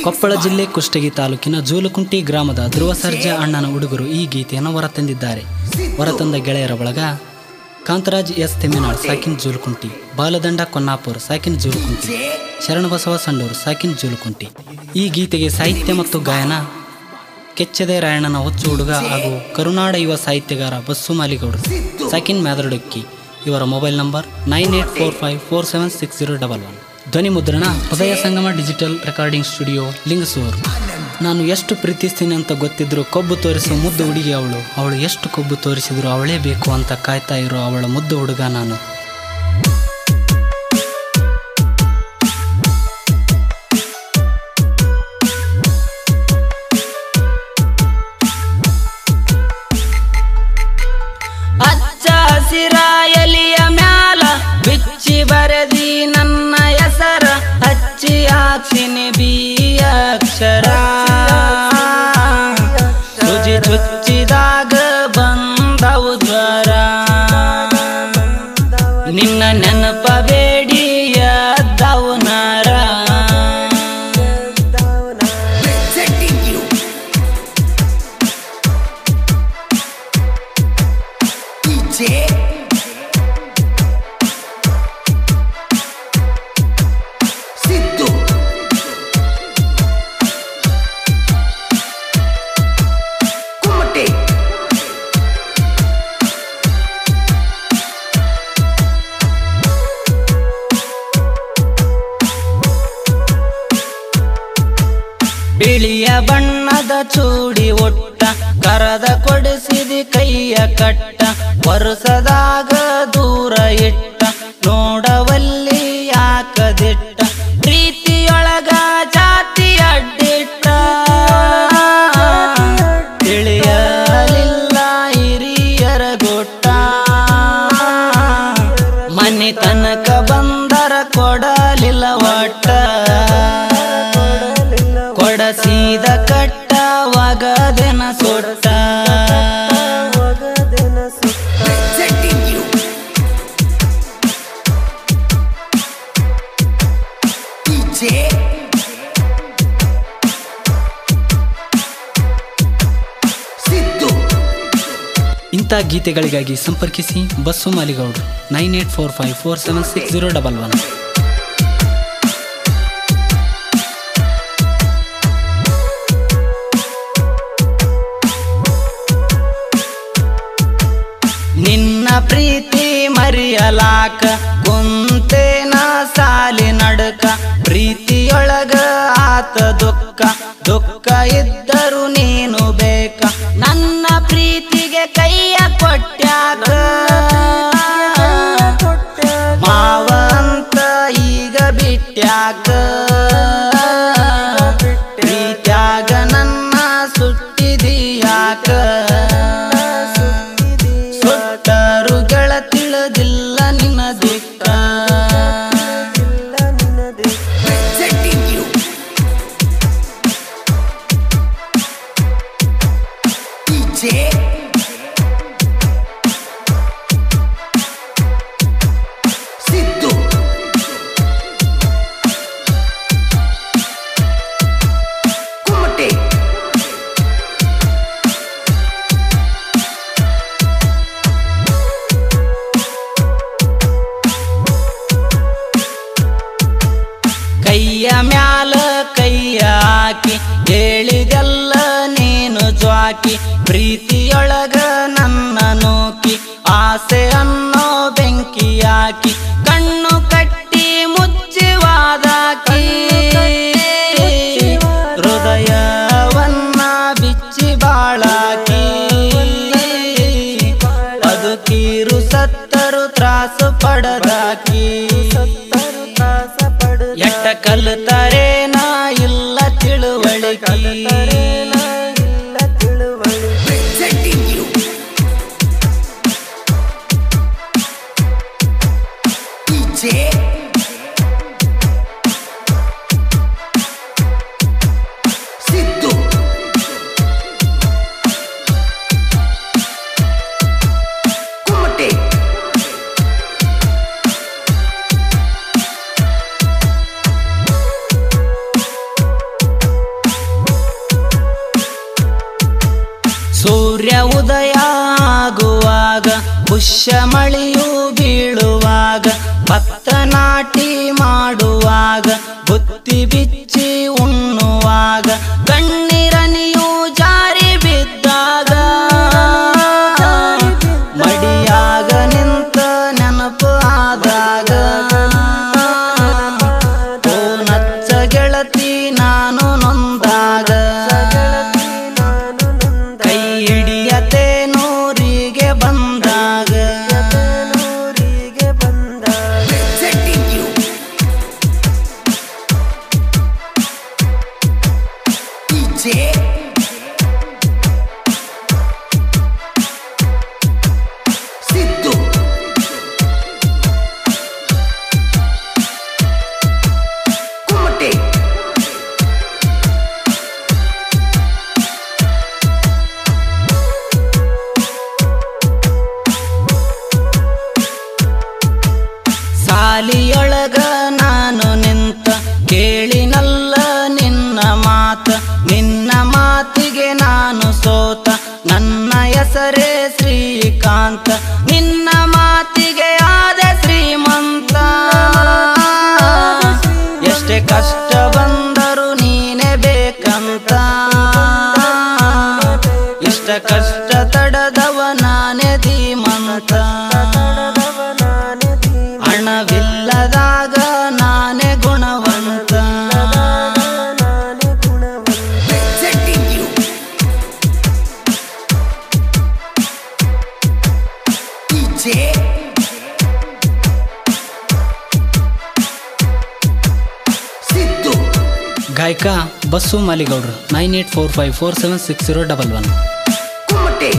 ಕೊಪ್ಪಳ ಜಿಲ್ಲೆ ಕುಷ್ಟಗಿ ತಾಲೂಕಿನ ಜೂಲಕುಂಟಿ ಗ್ರಾಮದ ಧ್ರುವ ಸರ್ಜಾ ಅಣ್ಣನ ಹುಡುಗರು ಈ ಗೀತೆಯನ್ನು ಹೊರತಂದಿದ್ದಾರೆ ಹೊರತಂದ ಗೆಳೆಯರ ಬಳಗ ಕಾಂತರಾಜ್ ಎಸ್ ತೆಮ್ಮಿನಾಳ್ ಸಾಕಿನ್ ಜೂಲಕುಂಟಿ ಬಾಲದಂಡ ಕೊನ್ನಾಪುರ್ ಸಾಕಿನ್ ಜೂಲಕುಂಟಿ ಶರಣಬಸವ ಸಂಡೂರು ಸಾಕಿನ್ ಜೂಲಕುಂಟಿ ಈ ಗೀತೆಗೆ ಸಾಹಿತ್ಯ ಮತ್ತು ಗಾಯನ ಕೆಚ್ಚದೆ ರಾಯಣ್ಣನ ಹೊಚ್ಚು ಹುಡುಗ ಹಾಗೂ ಕರುನಾಡ ಯುವ ಸಾಹಿತ್ಯಗಾರ ಬಸ್ಸು ಮಾಲಿಗೌಡರು ಸಾಕಿನ್ ಮ್ಯಾದರಡಕ್ಕಿ ಇವರ mobile number nine eight four five four seven six zero double one ಧ್ವನಿ ಮುದ್ರಣ ಹೃದಯ ಸಂಗಮ ಡಿಜಿಟಲ್ ರೆಕಾರ್ಡಿಂಗ್ ಸ್ಟುಡಿಯೋ ಲಿಂಗಸೂರು ನಾನು ಎಷ್ಟು ಪ್ರೀತಿಸ್ತೀನಿ ಅಂತ ಗೊತ್ತಿದ್ರು ಕೊಬ್ಬು ತೋರಿಸೋ ಮುದ್ದು ಹುಡುಗಿ ಅವಳು ಅವಳು ಎಷ್ಟು ಕೊಬ್ಬು ತೋರಿಸಿದ್ರು ಅವಳೇ ಬೇಕು ಅಂತ ಕಾಯ್ತಾ ಇರೋ ಅವಳ ಮುದ್ದು ಹುಡುಗ ನಾನು ಹಚ್ಚ ಹಸಿರ ಎಲಿಯ ಮ್ಯಾಲ ಬಿಚ್ಚಿ ಬರೆದಿ ನನ್ನ ಹೆಸರ ಹಚ್ಚಿ ಹಾಕ್ಸಿನಿ ಬಿಯ ಅಕ್ಷರ ಸುಜಿ ಚುಚ್ಚಿದಾಗ ಬಂದವು ಜ್ವರ ನಿನ್ನ ನೆನಪ ಬೇಡಿ ಎದ್ದವು ನರ Presenting you DJ Siddu Kumate ಬಿಳಿಯ ಬಣ್ಣದ ಚೂಡಿ ಒಟ್ಟ ಕರದ ಕೊಡಿಸಿದಿ ಕೈಯ ಕಟ್ಟ ವರ್ಷದಾಗ ದೂರ ಇಟ್ಟ ನೋಡವಲ್ಲಿ ಯಾಕದಿಟ್ಟ ಪ್ರೀತಿಯೊಳಗ ಜಾತಿ ಅಡ್ಡಿಟ್ಟ ತಿಳಿಯಲಿಲ್ಲ ಹಿರಿಯರ ಗೊಟ್ಟ ಮನೆ ತನಕ ಬಂದರ ಕೊಡಲಿಲ್ಲ ಒಟ್ಟ ಕೊಡಸಿದ ಕಟ್ಟ ಒಗದೆನ ಸೊಟ್ಟ Presenting you DJ Siddu ಇಂಥ ಗೀತೆಗಳಿಗಾಗಿ ಸಂಪರ್ಕಿಸಿ ಬಸ್ಸು ಮಾಲಿಗೌಡರು nine eight four five four seven six zero double one ನಿನ್ನ ಪ್ರೀತಿ ಮರಿಯಲಾಕ ಕುಂತೇನ ಸಾಲಿ ನಡಕ ಪ್ರೀತಿಯೊಳಗ ಆತ ದುಃಖ ದುಃಖ ಇದ್ದರು ನೀನು ಬೇಕ ನನ್ನ ಪ್ರೀತಿಗೆ ಕೈಯ ಕೊಟ್ಟ್ಯಾಕ ಮಾವ ಅಂತ ಈಗ ಬಿಟ್ಟ್ಯಾಕ ಪ್ರೀತ್ಯಾಗ ನನ್ನ ಸುಟ್ಟಿದೀಯಾಕ ಸುಟ್ಟರು ಗೆಳ ತಿಳಿದಿಲ್ಲ ನಿನ್ನ ದಿಕ್ಕ Presenting you DJ Siddu Kumate ಕೈಯ ಮ್ಯಾಲ ಕೈಯ ಹಾಕಿ ಹೇಳಿದೆಲ್ಲ ನೀನು ಜ್ವಾಕಿ ಪ್ರೀತಿಯೊಳಗ ನನ್ನ ನೋಕಿ ಆಸೆ ಅನ್ನೋ ಬೆಂಕಿ ಹಾಕಿ ಕಣ್ಣು ಕಟ್ಟಿ ಮುಚ್ಚಿವಾದಾಕಿ ಹೃದಯವನ್ನ ಬಿಚ್ಚಿ ಬಾಳಾಕಿ ಬದುಕೀರು ಸತ್ತರು ತ್ರಾಸು ಪಡದಾಕಿ ಎಟ್ಟ ಕಲ್ತಾರೆ ನಾ ಇಲ್ಲ ತಿಳುವಳಿಕೆ Presenting you DJ Siddu Kumate ಪುಷ್ಯ ಮಳೆಯು ಬೀಳುವಾಗ ಭತ್ತ ನಾಟಿ ಮಾಡುವಾಗ ಬುತ್ತಿ ಬಿಚ್ಚಿ ಉಣ್ಣುವಾಗ ಕಣ್ಣೀರನಿಯು ಜಾರಿ ಬಿದ್ದಾಗ ಮಡಿಯಾಗ ನಿಂತ ನೆನಪು ಆದಾಗ ಓ ನಚ್ಚ ಗೆಳತಿ ನಾನು ನೊಂದಾಗ ಕೈ ಹಿಡಿಯತೆ ನೂರಿಗೆ ಬಂದಾಗ Presenting you. DJ. ಸಿದ್ದು ಕುಮಟೆ ಸಾಲಿಯೊಳಗ ನಾನು ನಿಂತ ಕೇಳಿನಲ್ಲ ನಿನ್ನ ಮಾತ ನಿನ್ನ ಮಾತಿಗೆ ನಾನು ಸೋತ ನನ್ನ ಹೆಸರೇ ಶ್ರೀಕಾಂತ ನಿನ್ನ ಮಾತಿಗೆ ಆದ ಶ್ರೀಮಂತ ಎಷ್ಟೇ ಕಷ್ಟ ಬಂದರು ನೀನೇ ಬೇಕಂತ ಇಷ್ಟ ಕಷ್ಟ ತಡದವ ನಾನೇ ಧೀಮಂತ ಹಣವಿಲ್ಲದಾಗ ನಾನೇ ಗುಣವಂತ Presenting you. DJ. ಸಿದ್ದು ಗಾಯಕ ಬಸ್ಸು ಮಾಲಿಗೌಡ್ರು nine eight four five four seven six zero double one ಕುಮಟೆ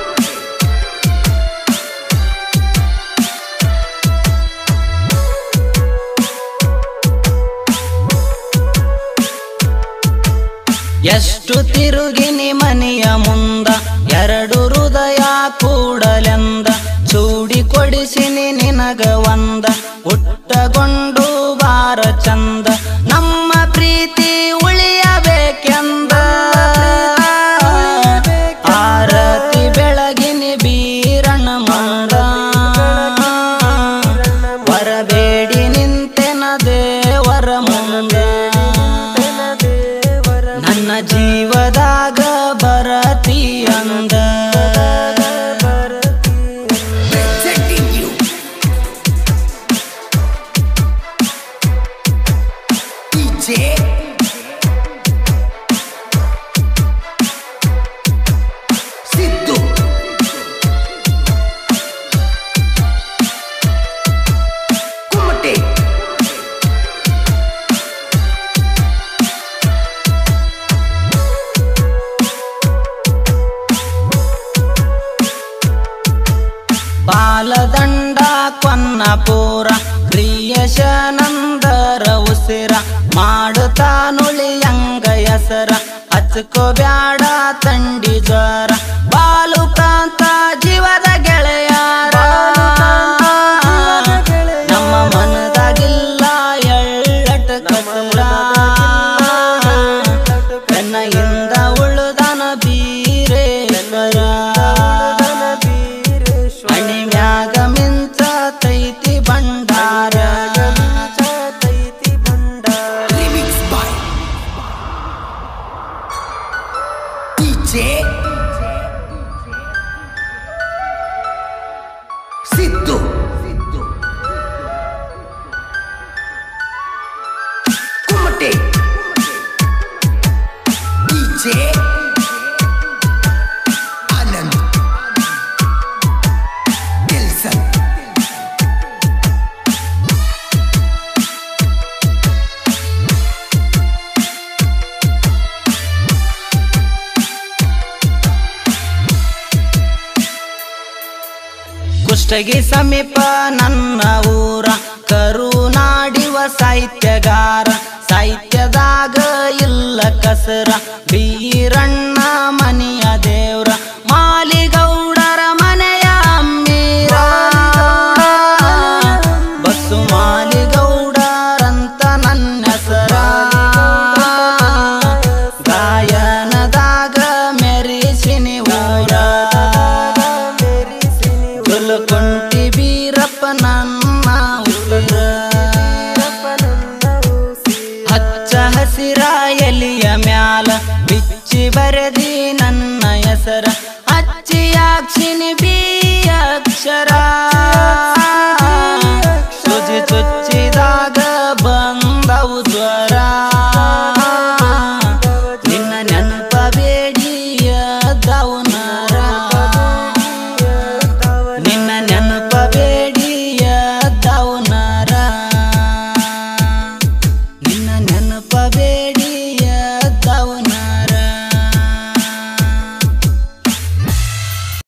ಎಷ್ಟು ತಿರುಗಿನಿ ಮನೆಯ ಮುಂದ ಎರಡು ಹೃದಯ ಕೂಡಲೆಂದ ಚೂಡಿ ಕೊಡಿಸಿನಿ ನಿನಗ ಒಂದ ಹುಟ್ಟಗೊಂಡು ಬಾರ ಚಂದ ನಮ್ಮ ಪ್ರೀತಿ ಉಳಿಯಬೇಕೆಂದ ಆರತಿ ಬೆಳಗಿನಿ ಬೀರಣ ಮಂದ ವರಬೇಡಿ ನಿಂತೆನ ದೇವರ ಮುಂದ ನನ್ನ ಜೀವದಾಗ ಬರತಿ ಅಂದ Presenting you. DJ. ಸಿದ್ದು ಕುಮಟೆ ಬಾಲದಂಡ ಕೊನ್ನಪುರ ಕ್ರಿಯಶನಂದರ ಉಸಿರ ಮಾಡುತ್ತಾ ನುಳಿಯಂಗ ಹೆಸರ ಹಚ್ಕೋಬ್ಯಾಡ ತಂಡಿ ಜ್ವರ ಬಾಲುಕಾಂತ ಜೀವದ ಗೆಳೆಯಾರ ನಮ್ಮ ಮನದಾಗಿಲ್ಲ ಎಳ್ಳಟ ಕಸರ ಬೆನ್ನಗಿಂದ ಉಳುದನ ಬೀರೇಶ್ವರ ಅಣಿ ಮ್ಯಾಗ ಮಿಂಚ ತೈತಿ ಭಂಡಾರ Remix by DJ Siddu ಕುಮಟೆ DJ Anand ಗೆಲ್ಸನ್ Kushtagi ಸಮೀಪ ನನ್ನ ಊರ ಕರುನಾಡಿವ ಸಾಹಿತ್ಯಗಾರ ಸಾಹಿತ್ಯದಾಗ ಇಲ್ಲ ಕಸರ ಬೀರಣ್ಣ ಮನೆಯ ದೇವ್ರ ಮಾಲಿಗೌಡರ ಮನೆಯ ಅಮ್ಮೀರ ಬಸ್ಸು ಮಾಲಿಗೌಡರಂತ ನನ್ನ ಹೆಸರ